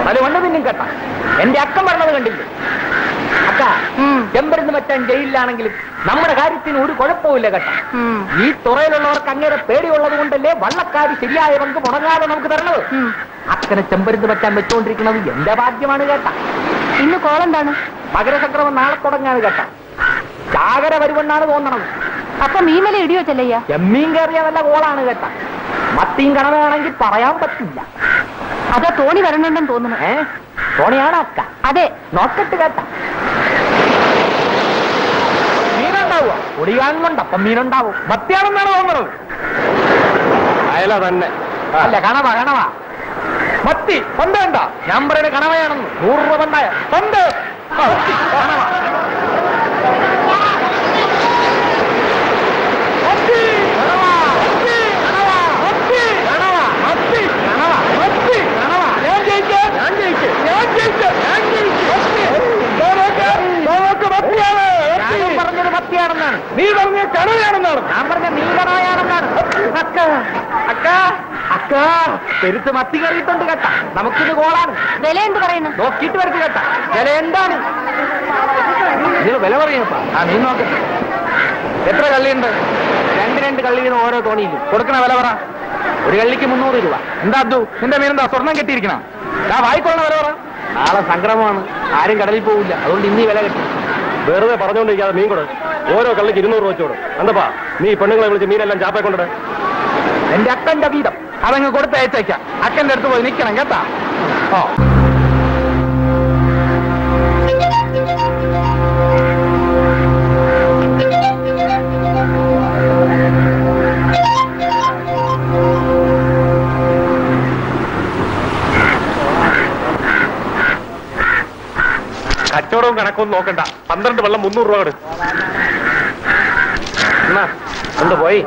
അത് വണ്ണ തിന്നും കേട്ട എന്റെ അക്കം പറഞ്ഞത് കണ്ടില്ലേ അക്ക ചെമ്പരുന്ന് മറ്റാൻ ജയിലിലാണെങ്കിലും നമ്മുടെ കാര്യത്തിന് ഒരു കുഴപ്പമില്ല കേട്ട ഈ തുറയിലുള്ളവർക്ക് അങ്ങനെ പേടിയുള്ളത് കൊണ്ടല്ലേ വള്ളക്കാരി ശരിയായ പങ്ക് മുടങ്ങാതെ നമുക്ക് തരണത് അക്കനെ ചെമ്പരുന്ന് പറ്റാൻ വെച്ചുകൊണ്ടിരിക്കുന്നത് എന്റെ ഭാഗ്യമാണ് കേട്ട ഇന്ന് കോളെന്താണ് മകരസംക്രമം നാളെ തുടങ്ങാണ് കേട്ട ചാകര വരുമെന്നാണ് തോന്നണത് അപ്പൊ മീമല ഇടിയോ ചെല്ലയ്യ ചെമ്മീൻ കയറിയ നല്ല കോളാണ് കേട്ട മത്തിയും കണവയാണെങ്കിൽ പറയാൻ പറ്റില്ല അതാ തോണി വരണുണ്ടെന്ന് തോന്നുന്നു ഏ തോണിയാണ് അക്ക അതെ നോക്കട്ട് കേട്ട മീനുണ്ടാവുക പൊടി കാണുന്നുണ്ട് അപ്പം മീനുണ്ടാവും മത്തിയാണെന്നാണ് തോന്നുന്നത് അയല തന്നെ അല്ല കണവ കണവ മത്തി പന്ത് കണ്ട ഞാൻ പറയുന്നത് കണവയാണെന്ന് നൂറ് രൂപ പണ്ടായ പന്ത് ആ, കണവ. മത്തി, കണവ, മത്തി, കണവ, മത്തി, കണവ, മത്തി, കണവ, മത്തി, കണവ. ഞാൻ ജയിച്ചു, ഞാൻ ജയിച്ചു, ഞാൻ ജയിച്ചു, ഞാൻ ജയിച്ചു. മത്തി. നോക്ക്, നോക്ക് മത്തിയാണ്, മത്തി. ഞാൻ പറഞ്ഞത് മത്തിയാണെന്നാണ് നീ പറഞ്ഞ കണവയാണെന്നാണ് ഞാൻ പറഞ്ഞ നീ കണവയാണെന്നാണ് അക്ക അക്ക അക്ക പെരുത്ത് മത്തി കറിയിട്ടുണ്ട് കേട്ടാ നമുക്കിത് കോളാണ് വില എന്ത് പറയുന്നു നോക്കിയിട്ട് വരട്ടെ കേട്ടാ വില എന്താണ് ഇത് വില പറയുന്നപ്പാ ആ നീ നോക്ക് എത്ര കള്ളിയുണ്ട് രണ്ട് രണ്ട് കള്ളി വീതം ഓരോ തോണിയിലും കൊടുക്കണ വില പറ ഒരു കള്ളിക്ക് മുന്നൂറ് രൂപ എന്താ അദ്ദു നിന്റെ മീനെന്താ സ്വർണം കെട്ടിയിരിക്കണം ആ വായിക്കൊള്ളണ വില പറ നാളെ സംക്രമമാണ് ആരും കടലിൽ പോവില്ല അതുകൊണ്ട് ഇന്നീ വില കെട്ടി വെറുതെ പറഞ്ഞുകൊണ്ടിരിക്കാതെ മീൻ കൊടു ഓരോ കള്ളിക്ക് ഇരുന്നൂറ് രൂപ വെച്ചോട് എന്തപ്പാ നീ പെണ്ണുങ്ങളെ വിളിച്ച് മീനെല്ലാം ചാപ്പേ കൊണ്ടിട എന്റെ അക്കന്റെ വീതം അതങ്ങ് കൊടുത്തയച്ചേക്കാം അക്കന്റെ അടുത്ത് പോയി നിൽക്കണം കേട്ടാ ഓ കച്ചവടവും കണക്കൊന്നും നോക്കണ്ട പന്ത്രണ്ട് വെള്ളം മുന്നൂറ് രൂപ കൊടു എന്നാ കൊണ്ട് പോയി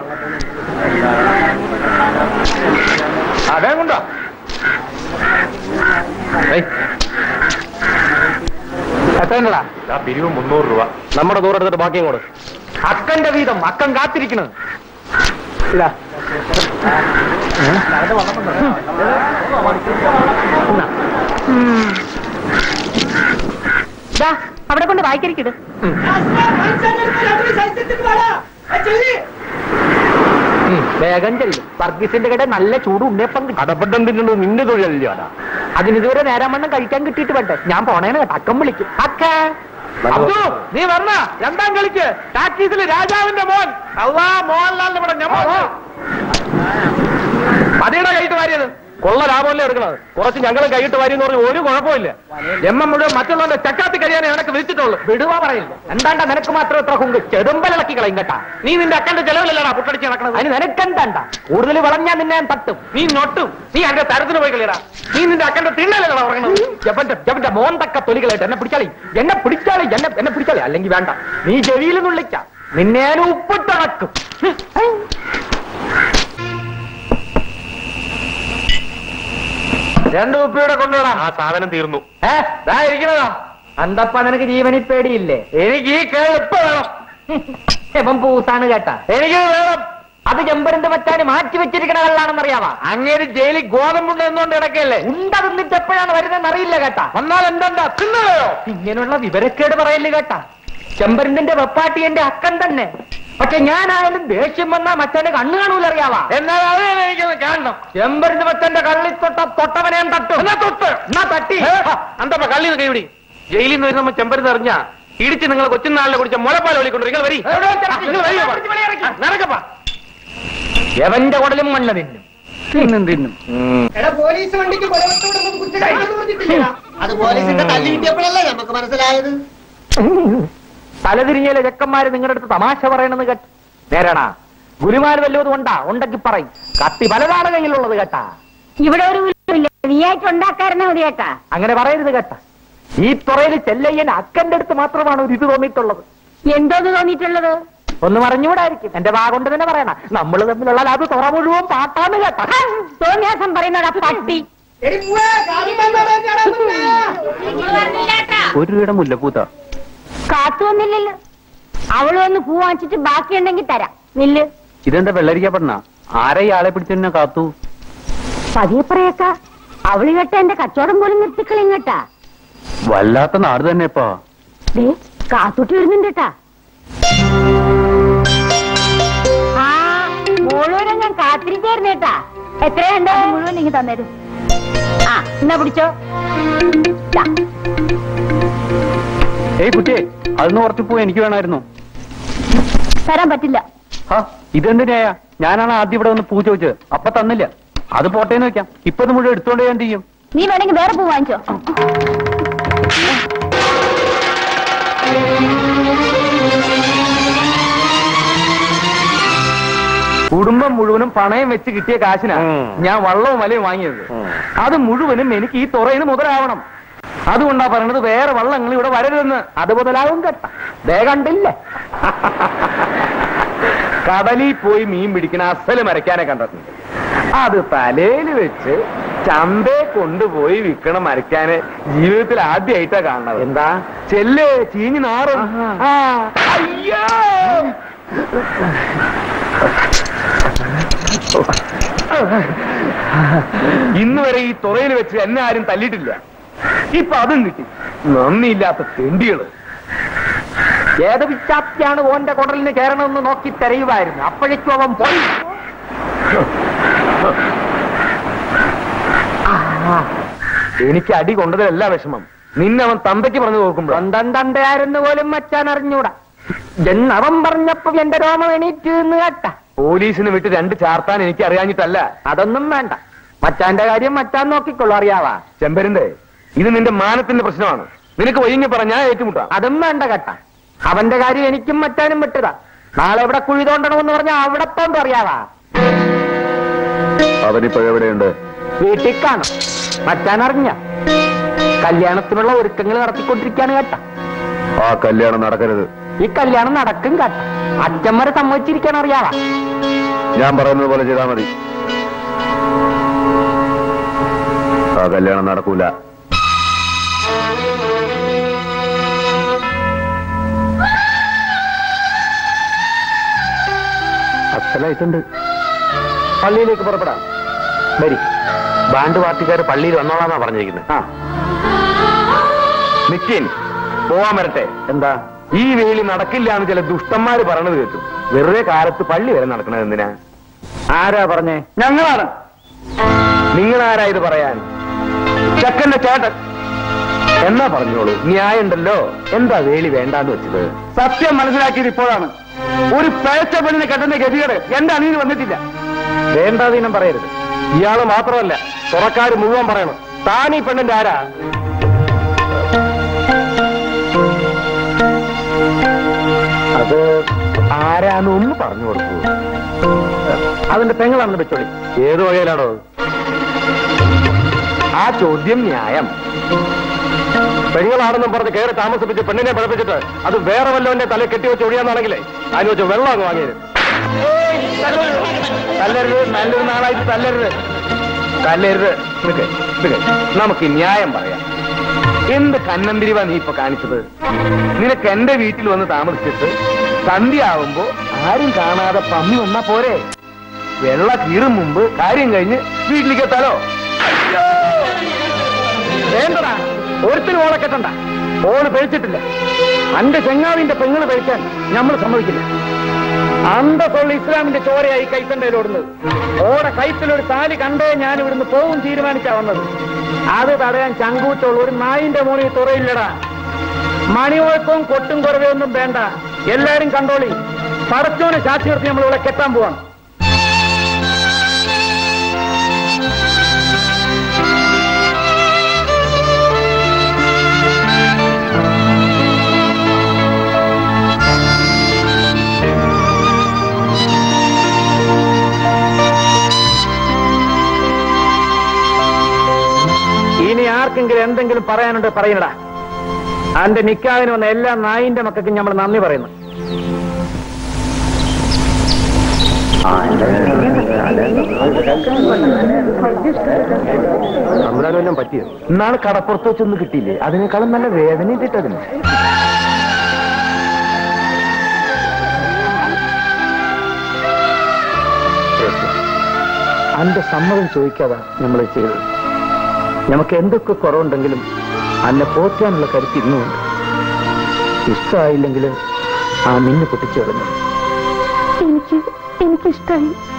അതേ കൊണ്ടോ എത്രണ്ടടാ ആ പിരിവ് മുന്നൂറ് രൂപ നമ്മുടെ ദൂരെടുത്തിട്ട് ബാക്കിയും കൊടു അക്കന്റെ വീതം അക്കൻ കാത്തിരിക്കണത് ഇതാ ദാ അവിടെ കൊണ്ട് വായിക്കരിക്കിട് ഉം, വേഗം ചെല്ലും വർഗീസിന്റെ കട നല്ല ചൂട് ഉണ്ണിയപ്പം കിട്ടും കടപ്പട്ടം തിന്നുന്നത് നിന്റെ തൊഴിലല്ല അതിന് ഇതുവരെ നേരം വണ്ണം കഴിക്കാൻ കിട്ടിയിട്ട് വേണ്ടേ ഞാൻ പോണേന് കേട്ടോ അക്കം വിളിക്കും അക്ക അബ്ദു, നീ വരണ രണ്ടാം കളിക്ക് ടാക്കീസില് രാജാവിന്റെ മോൻ അള്ളാ മോഹൻലാലിന്റെ ഇവിടെ ഞമ്മ മതിയുടെ കൈയിട്ട് വാരിയത് കൊള്ള ലാഭമല്ലേ എടുക്കണത് കുറച്ച് ഞങ്ങളും കൈയിട്ട് വാരി എന്ന് പറഞ്ഞ് ഒരു കുഴപ്പമില്ല എമ്മ മുഴുവൻ മറ്റുള്ളവന്റെ ചക്കാത്തി കഴിയാനേ എനക്ക് വിളിച്ചിട്ടുള്ളൂ വിടുവാ പറയില്ല എന്താണ്ടാ നിനക്ക് മാത്രം എത്ര ഹുങ്ക് ചെറുമ്പലിളക്കി കളയും കേട്ടാ നീ നിന്റെ അക്കന്റെ ചെലവിലല്ലടാ പുട്ടടിച്ച് നടക്കണത് അതിന് നിനക്കെന്താണ്ട കൂടുതൽ വളഞ്ഞാ നിന്നെ ഞാൻ തട്ടും നീ നൊട്ടും നീ അതിന്റെ തരത്തിന് പോയി കളിയടാ നീ നിന്റെ അക്കന്റെ തിണ്ണലല്ലടാ ഉറങ്ങണത് ജപന്റെ ജപന്റെ മോന്തക്ക തൊലികളായിട്ട് എന്നെ പിടിച്ചാളി എന്നെ പിടിച്ചാളി എന്നെ എന്നെ പിടിച്ചാളി അല്ലെങ്കിൽ വേണ്ട നീ ചെവിയിൽ നുള്ളിക്ക നിന്നെ ഞാൻ ഉപ്പിട്ടടക്കും രണ്ട് ഉപ്പിയുടെ കൊണ്ടുവിടാം ആ സാധനം തീർന്നു ഏ ദാ ഇരിക്കണതാ അന്തപ്പ നിനക്ക് ജീവനിൽ പേടിയില്ലേ എനിക്ക് ഈ കേൾ ഇപ്പൊ വേണം എപ്പം പൂസാണ് കേട്ടാ എനിക്ക് വേണം അത് ചെമ്പരന്റെ മറ്റാന് മാറ്റി വെച്ചിരിക്കണ കള്ളാണെന്നറിയാവാ അങ്ങേര് ജയിലിൽ ഗോതമ്പുണ്ട് എന്നുകൊണ്ട് കിടക്കല്ലേ ഉണ്ട തിന്നിട്ട് എപ്പോഴാണ് വരുന്നതെന്ന് അറിയില്ല കേട്ടാ വന്നാൽ എന്താ തിന്നണയോ ഇങ്ങനെയുള്ള വിവരക്കേട് പറയല്ലേ കേട്ടാ ചെമ്പരന്റെ വെപ്പാട്ടി എന്റെ അക്കൻ തന്നെ പക്ഷെ ഞാനായാലും ദേഷ്യം വന്നാ മറ്റവന് കണ്ണു കാണൂല അറിയാവാ എന്നാൽ അത് എനിക്കൊന്ന് കാണണം ചെമ്പരന്റെ മറ്റന്റെ കള്ളി തൊട്ട തൊട്ടവനെ ഞാൻ തട്ടും എന്നാ തൊട്ട് എന്നാ തട്ടി അന്തപ്പ കള്ളി കൈവിടി ജയിലിൽ നിന്ന് വരുന്ന ചെമ്പരുന്ന് അറിഞ്ഞ ഇടിച്ച് നിങ്ങൾ കൊച്ചുനാളിലെ കുടിച്ച മുലപ്പാൽ വിളിക്കൊണ്ട് നിങ്ങൾ വരി നിങ്ങൾ വരി വാ. നടക്കപ്പാ എവന്റെ കുടലും മണ്ണ് തിന്നും തിന്നും തിന്നും എടാ പോലീസ് വണ്ടിക്ക് കൊലവത്തോടൊന്നും കുറ്റകരമാണെന്ന് പറഞ്ഞിട്ടില്ല അത് പോലീസിന്റെ തല്ലി കിട്ടിയപ്പോഴല്ലേ നമുക്ക് മനസ്സിലായത് തലതിരിഞ്ഞിലെ ചെക്കന്മാര് നിങ്ങളുടെ അടുത്ത് തമാശ പറയണെന്ന് കേട്ട് നേരണ ഗുരുമാര് വല്ലതും ഉണ്ടാ ഉണ്ടെങ്കിൽ പറയും കത്തി പലതാണ് കയ്യിലുള്ളത് കേട്ടാ ഇവിടെ ഒരു ഇല്ല നീയായിട്ട് ഉണ്ടാക്കാരനെ മതി കേട്ടാ അങ്ങനെ പറയരുത് കേട്ടാ ഈ തുറയിൽ ചെല്ലയ്യൻ അക്കന്റെ അടുത്ത് മാത്രമാണ് ഒരു ഇത് തോന്നിയിട്ടുള്ളത് എന്തോന്ന് തോന്നിയിട്ടുള്ളത് ഒന്ന് മറിഞ്ഞൂടായിരിക്കും എന്റെ വാ കൊണ്ട് തന്നെ പറയണ നമ്മൾ തമ്മിലുള്ള അത് തുറ മുഴുവൻ പാട്ടാന്ന് കേട്ടാ തോന്നിയാസം പറയുന്നോടാ പട്ടി എടി പൂവേ, കാളിമ്പൻ നടക്കാടാ പൂവേ. ഒരു രൂപയുടെ മുല്ലപ്പൂത്ത കാത്തു വന്നില്ലല്ലോ അവള് വന്ന് പൂ വാങ്ങിച്ചിട്ട് ബാക്കിയുണ്ടെങ്കിൽ തരാം നില്ല് ഇതെന്താ വെള്ളരിക്കപ്പെടണ ആരെ ഇയാളെ പിടിച്ചെന്നെ കാത്തു പതിയെ പറയേക്ക അവള് കേട്ട എന്റെ കച്ചവടം പോലും നിർത്തിക്കളയും കേട്ടാ വല്ലാത്ത നാട് തന്നെ ഇപ്പൊ ദേ കാത്തുട്ടി വരുന്നുണ്ട് കേട്ടാ ആ മുഴുവനും ഞാൻ കാത്തിരിക്കായിരുന്നു കേട്ടാ എത്രയുണ്ട് മുഴുവൻ ഇങ്ങ് തന്നേരും ആ എന്നാ പിടിച്ചോ ദാ. ഏയ് കുട്ടിയെ അതൊന്ന് കുറച്ച് പോ എനിക്ക് വേണമായിരുന്നു തരാൻ പറ്റില്ല ആ ഇതെന്തിനാ ഞാനാണ് ആദ്യം ഇവിടെ ഒന്ന് പൂ ചോദിച്ചത് അപ്പൊ തന്നില്ല അത് പോട്ടേന്ന് വെക്കാം ഇപ്പൊ ഇത് മുഴുവൻ എടുത്തോണ്ട് ഞാൻ എന്ത് ചെയ്യും നീ വേണമെങ്കിൽ വേറെ പൂ വാങ്ങിച്ചോ കുടുംബം മുഴുവനും പണയം വെച്ച് കിട്ടിയ കാശിനാ ഉം. ഞാൻ വള്ളവും മലയും വാങ്ങിയത് ഉം. അത് മുഴുവനും എനിക്ക് ഈ തുറയിന് മുതലാവണം അതുകൊണ്ടാ പറയണത് വേറെ വള്ളങ്ങൾ ഇവിടെ വരരുതെന്ന് അത് മുതലാവും കേട്ട ദേ കണ്ടില്ലേ കടലിൽ പോയി മീൻ പിടിക്കണ അസല് മരക്കാനെ കണ്ടിട്ടുണ്ട് അത് തലയിൽ വെച്ച് ചന്തേ കൊണ്ടുപോയി വിൽക്കണ മരക്കാനെ ജീവിതത്തിൽ ആദ്യമായിട്ടാ കാണുന്നത് എന്താ ചെല്ല് ചീഞ്ഞ് നാറും ആ അയ്യോ ഇന്ന് വരെ ഈ തുറയിൽ വെച്ച് എന്നെ ആരും തല്ലിയിട്ടില്ല ഇപ്പൊ അതും കിട്ടി നന്ദിയില്ലാത്ത തെണ്ടികള് ഏത് വിച്ചാപ്തിയാണ് ഓന്റെ കുടലിന് കയറണമെന്ന് നോക്കി തെരയുമായിരുന്നു അപ്പോഴേക്കും അവൻ പോയി ആ, എനിക്ക് അടി കൊണ്ടതല്ല വിഷമം നിന്നെ അവൻ തന്തയ്ക്ക് പറഞ്ഞു നോക്കുമ്പോൾ സ്വന്തം തന്തയായിരുന്നു പോലും മച്ചാൻ അറിഞ്ഞൂടാ എന്നവൻ പറഞ്ഞപ്പോ എന്റെ രോമം എണീറ്റ് എന്ന് കേട്ട പോലീസിന് വിട്ട് രണ്ട് ചാർത്താൻ എനിക്ക് അറിയാഞ്ഞിട്ടല്ല അതൊന്നും വേണ്ട മച്ചാന്റെ കാര്യം മച്ചാൻ നോക്കിക്കൊള്ളു അറിയാവാ ചെമ്പരിന്റെ ഇത് നിന്റെ മാനത്തിന്റെ പ്രശ്നമാണ് നിനക്ക് വൈകി പറഞ്ഞാ ഏറ്റുമുട്ടാം അതും വേണ്ട കേട്ട അവന്റെ കാര്യം എനിക്കും മച്ചാനും വിട്ടതാ നാളെ എവിടെ കുഴി തോണ്ടണമെന്ന് പറഞ്ഞാൽ അവിടെ തോണ്ടു അറിയാവാ അവനിപ്പോഴെവിടെയുണ്ട് വീട്ടിൽ കാണും മച്ചാൻ അറിഞ്ഞ കല്യാണത്തിനുള്ള ഒരുക്കങ്ങൾ നടത്തിക്കൊണ്ടിരിക്കാണ് കേട്ട ആ കല്യാണം നടക്കരുത് ഈ കല്യാണം നടക്കും കേട്ട അച്ഛന്മാരെ സമ്മതിച്ചിരിക്കാൻ അറിയാവാ ഞാൻ പറയുന്നത് പോലെ ചെയ്താൽ മതി ആ കല്യാണം നടക്കൂല അസലായിട്ടുണ്ട് പള്ളിയിലേക്ക് പുറപ്പെടാം വരി ബാൻഡ് പാർട്ടിക്കാർ പള്ളിയിൽ വന്നോളാന്നാ പറഞ്ഞിരിക്കുന്നത് ആ നിക്കിൻ പോവാൻ വരട്ടെ എന്താ ഈ വേലി നടക്കില്ല എന്ന് ചില ദുഷ്ടന്മാര് പറയണത് കേട്ടു വെറുതെ കാലത്ത് പള്ളി വരെ നടക്കണത് എന്തിനാ ആരാ പറഞ്ഞേ ഞങ്ങളാണ് നിങ്ങൾ ആരാ ഇത് പറയാൻ ചക്കന്റെ ചേട്ടൻ എന്നാ പറഞ്ഞോളൂ ന്യായമുണ്ടല്ലോ എന്താ വേലി വേണ്ടാന്ന് വെച്ചത് സത്യം മനസ്സിലാക്കിയത് ഇപ്പോഴാണ് ഒരു പേച്ച പെണ്ണിനെ കെട്ടുന്ന ഗതികേട് എന്റെ അണിയിൽ വന്നിട്ടില്ല വേണ്ടാതീനം പറയരുത് ഇയാള് മാത്രമല്ല തുറക്കാര് മുഴുവൻ പറയണം താൻ ഈ പെണ്ണിന്റെ ആരാ അത് ആരാന്ന് ഒന്ന് പറഞ്ഞു കൊടുക്കൂ അതിന്റെ പെങ്ങളാണെന്ന് വെച്ചോളി ഏത് വകയിലാണോ ആ ചോദ്യം ന്യായം പെണ്ണുങ്ങളാണെന്നും പറഞ്ഞ് കയറി താമസിപ്പിച്ച് പെണ്ണിനെ പഴപ്പിച്ചിട്ട് അത് വേറെ വല്ലവന്റെ തല കെട്ടിവെച്ച് ഒഴിയാന്നാണെങ്കിലേ അതിന് വെച്ച് വെള്ളം അങ്ങ് വാങ്ങിയത് തല്ലരുത് നല്ലൊരു നാളായിട്ട് തല്ലരുത് തല്ലരുത് നിക്ക്, നിക്ക്. നമുക്ക് ന്യായം പറയാം എന്ത് കന്നന്തിരിവാ നീ ഇപ്പൊ കാണിച്ചത് നിനക്ക് എന്റെ വീട്ടിൽ വന്ന് താമസിച്ചിട്ട് സന്ധ്യയാവുമ്പോ ആരും കാണാതെ പമ്മി വന്നാ പോരെ വെള്ള കീറും മുമ്പ് കാര്യം കഴിഞ്ഞ് വീട്ടിലേക്ക് എത്താലോ വേണ്ടടാ ഒരുത്തിനും ഓളെ കെട്ടണ്ട ഓള് പഴിച്ചിട്ടില്ല അന്റെ ചെങ്ങാവിന്റെ പെങ്ങള് പഴിക്കാൻ നമ്മൾ സമ്മതിക്കില്ല അന്തസ്സുള്ള ഇസ്ലാമിന്റെ ചോരയായി കൈത്തണ്ടയിലോടുന്നത് ഓടെ കൈത്തിലൊരു താലി കണ്ടേ ഞാൻ ഇവിടുന്ന് പോകും തീരുമാനിച്ചാ വന്നത് അത് തടയാൻ ചങ്കൂറ്റുള്ള ഒരു നായിന്റെ മോണി തുറയില്ലടാ മണിമുഴക്കവും കൊട്ടും കുറവയൊന്നും വേണ്ട എല്ലാരും കണ്ടോളി പടച്ചോനെ സാക്ഷി നിർത്തി നമ്മൾ ഇവിടെ കെട്ടാൻ പോവാണ് ഇനി ആർക്കെങ്കിലും എന്തെങ്കിലും പറയാനുണ്ട് പറയണടാ അന്റെ നിക്കാവിന് വന്ന എല്ലാ നായിന്റെ മക്കൾക്കും നമ്മൾ നന്ദി പറയുന്നു അമ്രാനെല്ലാം പറ്റിയോ ഇന്നാണ് കടപ്പുറത്ത് വെച്ചൊന്നും കിട്ടിയില്ലേ അതിനേക്കാളും നല്ല വേദന കിട്ടതിന് അന്റെ സമ്മതം ചോദിക്കാതാ നമ്മൾ ചെയ്തത് നമുക്ക് എന്തൊക്കെ കുറവുണ്ടെങ്കിലും അന്നെ പോറ്റാനുള്ള കരുത്ത് ഇന്നുമുണ്ട് ഇഷ്ടമായില്ലെങ്കിൽ ആ മിന്നു പൊട്ടിച്ചു കളഞ്ഞു എനിക്ക് എനിക്കിഷ്ടായി